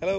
Hello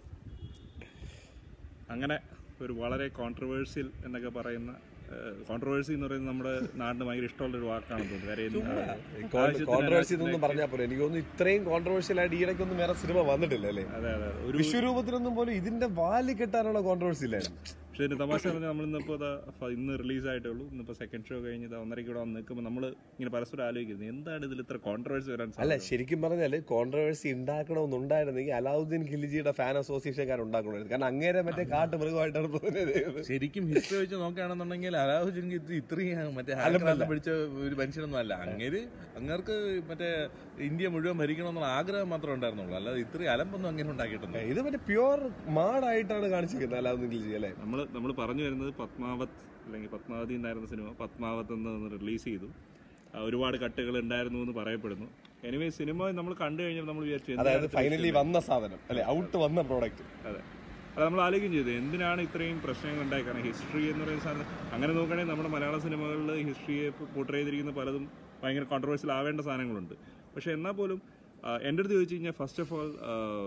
അങ്ങനെ ഒരു വളരെ കോൺട്രവേഴ്സ്യൽ എന്നൊക്കെ പറയുന്ന കോൺട്രവേഴ്സി എന്ന് പറയുന്നത് നമ്മുടെ നാടിന് ഭയങ്കര ഇഷ്ടമുള്ള ഒരു വാക്കാണെന്ന് തോന്നുന്നു കാര്യം ആവശ്യത്തിന് കോൺട്രവേഴ്സി എന്നൊന്നും പറഞ്ഞാൽ പോലെ എനിക്ക് തോന്നുന്നു ഇത്രയും കോൺട്രവേഴ്സ്യൽ ആയിട്ട് ഈയിടയ്ക്കൊന്നും വേറെ സിനിമ വന്നിട്ടില്ല അല്ലേ അതെ അതെ അതെ. ഒരു വിശ്വരൂപത്തിനൊന്നും പോലും ഇതിന്റെ വാല് കെട്ടാനുള്ള കോൺട്രവേഴ്സി ഇല്ലായിരുന്നു പക്ഷേ ഇതിന്റെ തമാശ പറഞ്ഞാൽ നമ്മൾ ഇന്നിപ്പോൾ ഇതാ ഫ- ഇന്ന് റിലീസ് ആയിട്ടേ ഉള്ളൂ ഇന്നിപ്പോൾ സെക്കൻഡ് ഷോ കഴിഞ്ഞ് ഇതാ ഒന്നരയ്ക്ക് ഇവിടെ വന്ന് നിൽക്കുമ്പോൾ നമ്മൾ ഇങ്ങനെ പരസ്പരം ആലോചിക്കുന്നത് എന്താണ് ഇതിൽ ഇത്ര കോൺട്രവേഴ്സി വരാൻ അല്ല സാധ്യത ശരിക്കും പറഞ്ഞാല് കോൺട്രവേഴ്സി ഉണ്ടാക്കണമെന്നുണ്ടായിരുന്നെങ്കിൽ അലാവുദ്ദീൻ ഖിൽജിയുടെ ഫാൻ അസോസിയേഷൻകാർ ഉണ്ടാക്കണമായിരുന്നു കാരണം അങ്ങേരെ മറ്റേ കാട്ട് മൃഗമായിട്ടാണ് തോന്നുന്നത് ശരിക്കും ഹിസ്റ്ററി വെച്ച് നോക്കുകയാണെന്നുണ്ടെങ്കിൽ അലാഹുദ്ദീൻ ഖിൽജി ഇത്രയും മറ്റേ ഹാക്കറാലം പിടിച്ച ഒരു മനുഷ്യനൊന്നും അല്ല അങ്ങേര് അങ്ങർക്ക് മറ്റേ ഇന്ത്യ മുഴുവൻ ഭരിക്കണമെന്നുള്ള ആഗ്രഹം മാത്രമേ ഉണ്ടായിരുന്നുള്ളൂ അല്ലാതെ ഇത്രയും അലമ്പൊന്നും അങ്ങനെ ഉണ്ടാക്കിയിട്ടുണ്ട് ഇത് മറ്റേ പ്യുവർ മാടായിട്ടാണ് കാണിച്ചിരിക്കുന്നത് അലാവുദ്ദീൻ ഖിൽജി അല്ലേ നമ്മൾ നമ്മൾ പറഞ്ഞു വരുന്നത് പത്മാവത് അല്ലെങ്കിൽ പത്മാവതി എന്നായിരുന്ന സിനിമ പത്മാവത് എന്ന് റിലീസ് ചെയ്തു ആ, ഒരുപാട് കട്ടുകൾ ഉണ്ടായിരുന്നു എന്ന് പറയപ്പെടുന്നു എനിവേ സിനിമ നമ്മൾ കണ്ടു കഴിഞ്ഞപ്പോൾ നമ്മൾ വിചാരിച്ചു എന്തിനാണ് അതായത് ഇത്ര ഫൈനലി വന്ന സാധനം അല്ലെ ഔട്ട് വന്ന പ്രോഡക്റ്റ് അതെ അത് നമ്മൾ ആലോചിക്കും ചെയ്തു എന്തിനാണ് ഇത്രയും പ്രശ്നങ്ങൾ ഉണ്ടായി കാരണം ഹിസ്റ്ററി എന്ന് പറയുന്ന സാധനം അങ്ങനെ നോക്കുകയാണെങ്കിൽ നമ്മുടെ മലയാള സിനിമകളിൽ ഹിസ്റ്ററിയെ പോർട്രേ ചെയ്തിരിക്കുന്ന പലതും ഭയങ്കര കോൺട്രവേഴ്സ്യൽ ആവേണ്ട സാധനങ്ങളുണ്ട് പക്ഷേ എന്നാൽ പോലും ആ, എൻ്റെ അടുത്ത് ചോദിച്ചു കഴിഞ്ഞാൽ first of all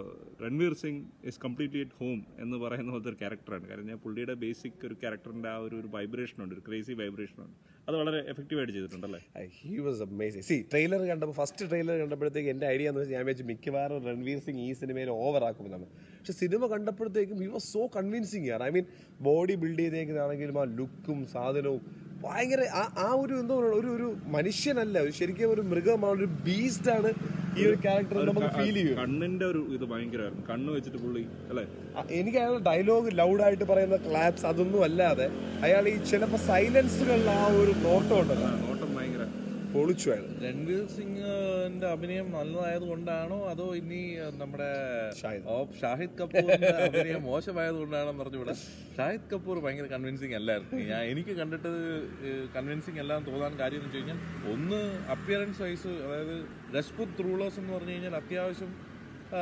Ranveer Singh is completely at home എന്ന് പറയുന്ന പോലത്തെ ഒരു ക്യാരക്ടറാണ് കാരണം ഞാൻ പുള്ളിയുടെ ബേസിക് ഒരു ക്യാരക്ടറിൻ്റെ ആ ഒരു ഒരു വൈബ്രേഷൻ ഉണ്ട് ഒരു ക്രേസി വൈബ്രേഷൻ ഉണ്ട് അത് വളരെ എഫക്റ്റീവായിട്ട് ചെയ്തിട്ടുണ്ടല്ലേ ഹി വാസ് അമേസിംഗ് സി ട്രെയിലർ കണ്ടപ്പോൾ ഫസ്റ്റ് ട്രെയിലർ കണ്ടപ്പോഴത്തേക്ക് എൻ്റെ ഐഡിയ എന്ന് വെച്ചാൽ ഞാൻ വെച്ച് മിക്കവാറും രൺവീർ സിംഗ് ഈ സിനിമയിൽ ഓവർ ആക്കുമെന്നാണ് പക്ഷെ സിനിമ കണ്ടപ്പോഴത്തേക്കും ഹി വാസ് സോ കൺവിൻസിങ് ആണ് ഐ മീൻ ബോഡി ബിൽഡ് ചെയ്തേക്കുന്നതാണെങ്കിലും ആ ലുക്കും സാധനവും ഭയങ്കര ആ- ആ ഒരു എന്തോ ഒരു ഒരു മനുഷ്യനല്ല ഒരു ശരിക്കും ഒരു മൃഗമാണ് ഒരു ബീസ്റ്റ് ആണ് ഈ ഒരു ക്യാരക്ടർ നമുക്ക് ഫീൽ ചെയ്യും കണ്ണിന്റെ ഒരു ഇത് ഭയങ്കരമായിരുന്നു കണ്ണ് വെച്ചിട്ട് പുള്ളി അല്ലേ ആ, എനിക്ക് അയാൾ ഡയലോഗ് ലൗഡായിട്ട് പറയുന്ന ക്ലാപ്സ് അതൊന്നും അല്ലാതെ അയാൾ ഈ ചിലപ്പോൾ സൈലൻസുകളിൽ ആ ഒരു നോട്ടം ഉണ്ടല്ലോ ആ, നോട്ടം ഭയങ്കര പൊളിച്ചു അയാൾ രൺവീർ സിംഗിന്റെ അഭിനയം നല്ലതായത് കൊണ്ടാണോ അതോ ഇനി നമ്മുടെ ഷാഹിദ്. ഓ, ഷാഹിദ് കപൂറിന്റെ അഭിനയം മോശമായത് കൊണ്ടാണെന്ന് പറഞ്ഞുകൂടെ ഷാഹിദ് കപൂർ ഭയങ്കര കൺവിൻസിങ് അല്ലായിരുന്നു ഞാൻ എനിക്ക് കണ്ടിട്ട് കൺവിൻസിങ് അല്ലാന്ന് തോന്നാൻ കാര്യം എന്ന് വെച്ച് കഴിഞ്ഞാൽ ഒന്ന് അപ്പിയറൻസ് വൈസ് അതായത് രജ്പുത് റൂളേഴ്സ് എന്ന് പറഞ്ഞു കഴിഞ്ഞാൽ അത്യാവശ്യം ആ,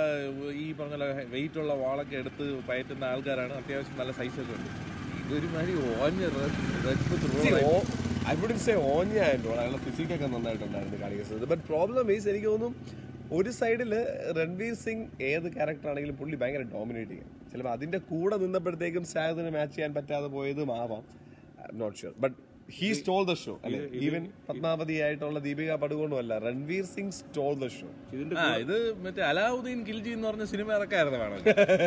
ഈ പറഞ്ഞ വെയിറ്റ് ഉള്ള വാളൊക്കെ എടുത്ത് പയറ്റുന്ന ആൾക്കാരാണ് അത്യാവശ്യം നല്ല സൈസൊക്കെ ഉണ്ട് ഇതൊരുമാതിരി ഓഞ്ഞ Rajput ruler I wouldn't say ഓഞ്ഞായിട്ടോ അയാളുടെ ഫിസിക്കൊക്കെ നന്നായിട്ടുണ്ടായിരുന്നു കാണിക്കുന്നത് ബട്ട് പ്രോബ്ലം ഈസ് എനിക്ക് തോന്നുന്നു ഒരു സൈഡിൽ രൺവീർ സിംഗ് ഏത് ക്യാരക്ടർ ആണെങ്കിലും പുള്ളി ഭയങ്കര ഡോമിനേറ്റ് ചെയ്യും ചിലപ്പോൾ അതിന്റെ കൂടെ നിന്നപ്പോഴത്തേക്കും സാഗതിന് മാച്ച് ചെയ്യാൻ പറ്റാതെ പോയതും ആവാം not sure but he stole the show അല്ലെ ഈവൻ പത്മാവതി ആയിട്ടുള്ള ദീപിക പടുകൊണ്ടും അല്ല Ranveer Singh stole the show ഇതിന്റെ ആ ഇത് മറ്റേ അലാവുദ്ദീൻ ഖിൽജി എന്ന് പറഞ്ഞ സിനിമ ഇറക്കായിരുന്നു വേണം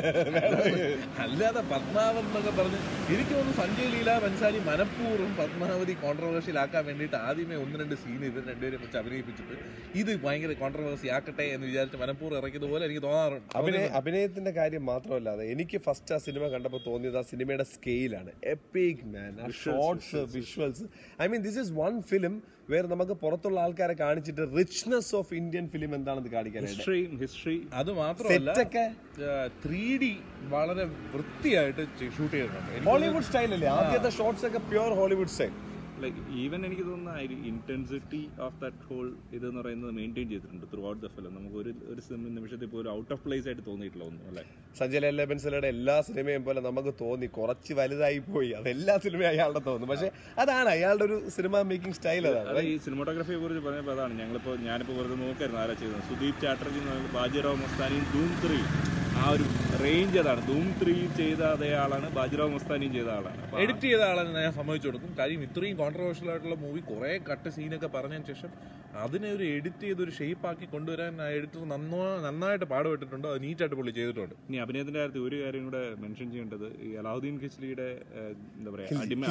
അല്ലാതെ പത്മാവത് എന്നൊക്കെ പറഞ്ഞ് എനിക്ക് തോന്നുന്നു സഞ്ജയ് ലീല ബൻസാലി മനഃപൂർവ്വം പത്മാവതി കോൺട്രവേഴ്സ്യൽ ആക്കാൻ വേണ്ടിയിട്ട് ആദ്യമേ ഒന്ന് രണ്ട് സീൻ ഇവർ രണ്ടുപേരും വെച്ച് അഭിനയിപ്പിച്ചിട്ട് ഇത് ഭയങ്കര കോൺട്രവേഴ്സി ആക്കട്ടെ എന്ന് വിചാരിച്ച് മനഃപൂർവ്വം ഇറക്കിയത് പോലെ എനിക്ക് തോന്നാറുണ്ട് അഭിനയ അഭിനയത്തിന്റെ കാര്യം മാത്രമല്ലാതെ എനിക്ക് ഫസ്റ്റ് ആ സിനിമ കണ്ടപ്പോൾ തോന്നിയത് ആ സിനിമയുടെ സ്കെയിലാണ് എപ്പിക് മാൻ ആ shots visuals I mean this is one film വേറെ നമുക്ക് പുറത്തുള്ള ആൾക്കാരെ കാണിച്ചിട്ട് റിച്ച്നെസ് ഓഫ് ഇന്ത്യൻ ഫിലിം എന്താണെന്ന് കാണിക്കാനായിട്ട് ഹിസ്റ്ററി ഹിസ്റ്ററി അത് മാത്രമല്ല സെറ്റൊക്കെ ത്രീ ഡി വളരെ വൃത്തിയായിട്ട് ഷൂട്ട് ചെയ്തിട്ടുണ്ട് എനിക്ക് ഹോളിവുഡ് സ്റ്റൈൽ അല്ലേ ആദ്യത്തെ ഷോർട്സ് ഒക്കെ pure Hollywood style like even എനിക്ക് തോന്നുന്ന ഇന്റൻസിറ്റി ഓഫ് ദാറ്റ് ഹോൾ ഇതെന്ന് പറയുന്നത് മെയിൻറ്റെയിൻ ചെയ്തിട്ടുണ്ട് ത്രൂ ഔട്ട് ദ ഫിലിം നമുക്ക് ഒരു ഒരു സിനിമ നിമിഷത്തിൽ പോലും ഔട്ട് ഓഫ് പ്ലേസ് ആയിട്ട് തോന്നിയിട്ടില്ല ഒന്നും അല്ലേ സഞ്ജയ് ലല്ല ബൻസലയുടെ എല്ലാ സിനിമയും പോലെ നമുക്ക് തോന്നി കുറച്ച് വലുതായി പോയി അത് എല്ലാ സിനിമയും അയാളുടെ തോന്നും പക്ഷെ അതാണ് അയാളുടെ ഒരു സിനിമ മേക്കിംഗ് സ്റ്റൈൽ അതാണ് അത് ഈ സിനിമാറ്റോഗ്രഫിയെ കുറിച്ച് പറഞ്ഞപ്പോൾ അതാണ് ഞങ്ങളിപ്പോൾ ഞാനിപ്പോൾ വെറുതെ നോക്കായിരുന്നു ആരാ ചെയ്തത് സുദീപ് ചാറ്റർജി എന്ന് പറയുന്നത് ബാജിറാവ് മസ്താനിയും ധൂം ത്രീ ആ ഒരു റേഞ്ച് അതാണ് ധൂം ത്രീ ചെയ്ത അതേ ആളാണ് ബാജിറാവ് മസ്താനിയും ചെയ്ത ആളാണ് അപ്പൊ എഡിറ്റ് ചെയ്ത ആളെന്ന് ഞാൻ സമ്മതിച്ചു കൊടുക്കും കാര്യം ഇത്രയും കോൺട്രവേഴ്ഷ്യൽ ആയിട്ടുള്ള മൂവി കുറെ കട്ട് സീനൊക്കെ പറഞ്ഞതിന് ശേഷം അതിനെ ഒരു എഡിറ്റ് ചെയ്ത് ഒരു ഷേപ്പ് ആക്കി കൊണ്ടുവരാൻ ആ എഡിറ്റർ നന്നോ നന്നായിട്ട് പാടുപെട്ടിട്ടുണ്ട് അത് നീറ്റായിട്ട് പുള്ളി ചെയ്തിട്ടുണ്ട് ഇനി അഭിനയത്തിന്റെ കാര്യത്തിൽ ഒരു കാര്യം കൂടെ മെൻഷൻ ചെയ്യേണ്ടത് ഈ അലാവുദ്ദീൻ ഖിസ്ലിയുടെ ഏഹ്, എന്താ പറയാ അടിമ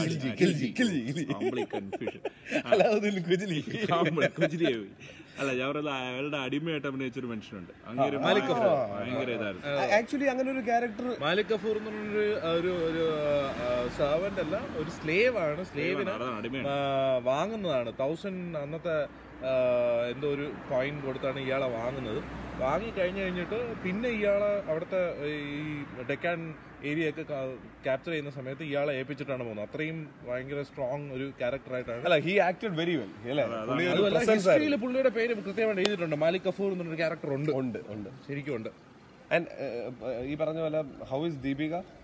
കൺഫ്യൂഷൻ അലാവുദ്ദീൻ ഖുജ്ലി കുജിലിയായി പോയി അല്ല ഞാൻ പറയുന്നത് അയാളുടെ അടിമയായിട്ട് അഭിനയിച്ചൊരു മനുഷ്യനുണ്ട് അങ്ങനെ ഭയങ്കര ഇതായിരുന്നു ആക്ച്വലി അങ്ങനെ ഒരു ക്യാരക്ടർ മാലിക് കഫൂർ എന്ന് പറഞ്ഞൊരു ഒരു ഒരു സെർവന്റ് അല്ല ഒരു സ്ലേവ് ആണ് സ്ലേവിനെ അതാണ് അടിമയാണ് ആ, വാങ്ങുന്നതാണ് തൗസൻഡ് അന്നത്തെ ആ, എന്തോ ഒരു കോയിൻ കൊടുത്താണ് ഇയാളെ വാങ്ങുന്നത് വാങ്ങി കഴിഞ്ഞ് കഴിഞ്ഞിട്ട് പിന്നെ ഇയാളെ അവിടുത്തെ ഈ ഡെക്കാൻ ഏരിയ ഒക്കെ ക്യാപ്ചർ ചെയ്യുന്ന സമയത്ത് ഇയാളെ ഏൽപ്പിച്ചിട്ടാണ് പോകുന്നത് അത്രയും ഭയങ്കര സ്ട്രോങ് ഒരു ക്യാരക്ടറായിട്ടാണ് അല്ല ഹി ആക്ടഡ് വെരി വെൽ അല്ലേ പുള്ളി ഒരു അതുമല്ല presence ആയിരുന്നു. ഹിസ്റ്ററിയിൽ പുള്ളിയുടെ പേര് കൃത്യമായിട്ട് എഴുതിയിട്ടുണ്ട് മാലിക് കഫൂർ എന്നൊരു ക്യാരക്ടർ ഉണ്ട് ഉണ്ട് ഉണ്ട് ശരിക്കും ഉണ്ട് ആൻഡ് ഈ പറഞ്ഞ പോലെ how is Deepika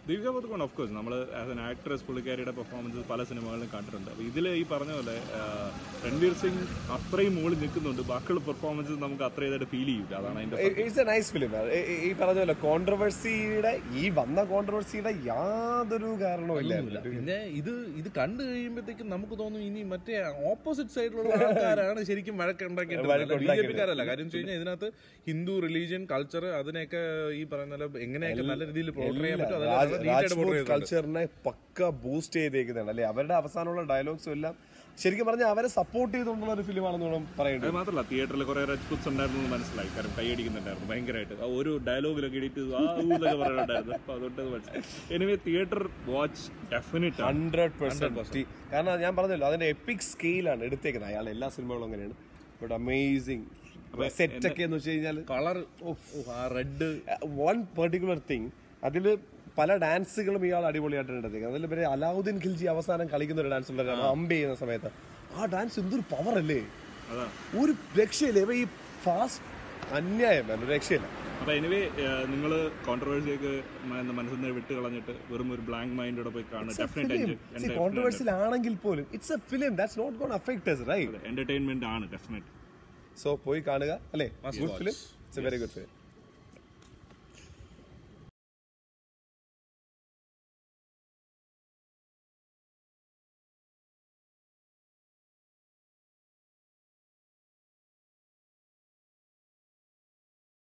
Deepika Padukone of course നമ്മൾ ആസ് എൻ ആക്ട്രസ് പുള്ളിക്കാരിയുടെ പെർഫോമൻസ് പല സിനിമകളിലും കണ്ടിട്ടുണ്ട് അപ്പോൾ ഇതിൽ ഈ പറഞ്ഞ പോലെ ആ, രൺവീർ സിംഗ് അത്രയും മുകളിൽ നിൽക്കുന്നുണ്ട് ബാക്കിയുള്ള പെർഫോമൻസ് നമുക്ക് അത്ര ഇതായിട്ട് ഫീൽ ചെയ്യില്ല അതാണ് അതിന്റെ ഇറ്റ്സ് എ നൈസ് ഫിലിം ഈ പറഞ്ഞ പോലെ കോൺട്രവേഴ്സിയുടെ ഈ വന്ന കോൺട്രവേഴ്സിയുടെ യാതൊരു കാരണവും ഇല്ല പിന്നെ ഇത് ഇത് കണ്ടു കഴിയുമ്പോഴത്തേക്കും നമുക്ക് തോന്നും ഇനി മറ്റേ ഓപ്പോസിറ്റ് സൈഡിലുള്ള ആൾക്കാരാണ് ശരിക്കും വഴക്കുണ്ടാക്കിയിട്ട് ബി ജെ പിക്കാരല്ല കാര്യം വെച്ച് കഴിഞ്ഞാൽ ഇതിനകത്ത് ഹിന്ദു റിലീജിയൻ കൾച്ചർ അതിനെയൊക്കെ ഈ പറയുന്ന പോലെ എങ്ങനെയൊക്കെ നല്ല രീതിയിൽ പോർട്രേ ചെയ്യാൻ പറ്റും അതെല്ലാം neat ആയിട്ട് portray രാജ്പൂത് ചെയ്തിട്ടുണ്ട്. കൾച്ചറിനെ പക്ക ബൂസ്റ്റ് ചെയ്തേക്കുന്നതാണ് അല്ലെ അവരുടെ അവസാനമുള്ള ഡയലോഗ്സും എല്ലാം ശരിക്കും പറഞ്ഞാൽ അവരെ സപ്പോർട്ട് ചെയ്തുകൊണ്ടുള്ള ഒരു ഫിലിമാണെന്ന് വേണം പറയേണ്ടത് അത് മാത്രമല്ല തിയേറ്ററിൽ കുറെ രജ്പുത്സ് ഉണ്ടായിരുന്നു എന്ന് മനസ്സിലായി കാരണം കൈയടിക്കുന്നുണ്ടായിരുന്നു ഭയങ്കരമായിട്ട് ആ ഒരു ഡയലോഗിലൊക്കെ ഇടിയിട്ട് ആ ഊ എന്നൊക്കെ പറയുന്നുണ്ടായിരുന്നു അപ്പൊ അതുകൊണ്ട് അത് മനസ്സിലായി എനിവേ തിയേറ്റർ വാച്ച് ഡെഫിനറ്റ് ആണ് ഹൺഡ്രഡ് പെർസെന്റ് കാരണം ഞാൻ പറഞ്ഞല്ലോ അതിന്റെ എപ്പിക് സ്കെയിലാണ് എടുത്തേക്കുന്നത് അയാൾ എല്ലാ സിനിമകളും അങ്ങനെയാണ് ബട്ട് അമേസിങ് സെറ്റ് ഒക്കെ എന്ന് വെച്ച് കഴിഞ്ഞാൽ കളർ ആ റെഡ് വൺ പെർട്ടിക്കുലർ തിങ് അതിൽ പല ഡാൻസുകളും ഇയാൾ അടിപൊളിയായിട്ടാണ് എടുത്തേക്കുന്നത് അതിൽ പിന്നെ അലാവുദ്ദീൻ ഖിൽജി അവസാനം കളിക്കുന്ന ഒരു ഡാൻസ് ഉണ്ടായിരുന്നു അമ്പ് ചെയ്യുന്ന സമയത്ത് ആ ഡാൻസ് എന്തൊരു പവർ അല്ലേ അതാ ഒരു രക്ഷയില്ല ഇവ ഈ ഫാസ്റ്റ് അന്യായം ഒരു രക്ഷയില്ല അപ്പൊ എനിവേ നിങ്ങൾ കോൺട്രവേഴ്സിയൊക്കെ മനസ്സിൽ നിന്ന് വിട്ട് കളഞ്ഞിട്ട് വെറും ഒരു ബ്ലാങ്ക് മൈൻഡോടെ പോയി കാണുക ഡെഫിനറ്റ് കോൺട്രവേഴ്സിൽ ആണെങ്കിൽ പോലും it's a film that's not gonna affect right entertainment ആണ് ഡെഫിനറ്റ് സോ പോയി കാണുക അല്ലേ good film it's a very good film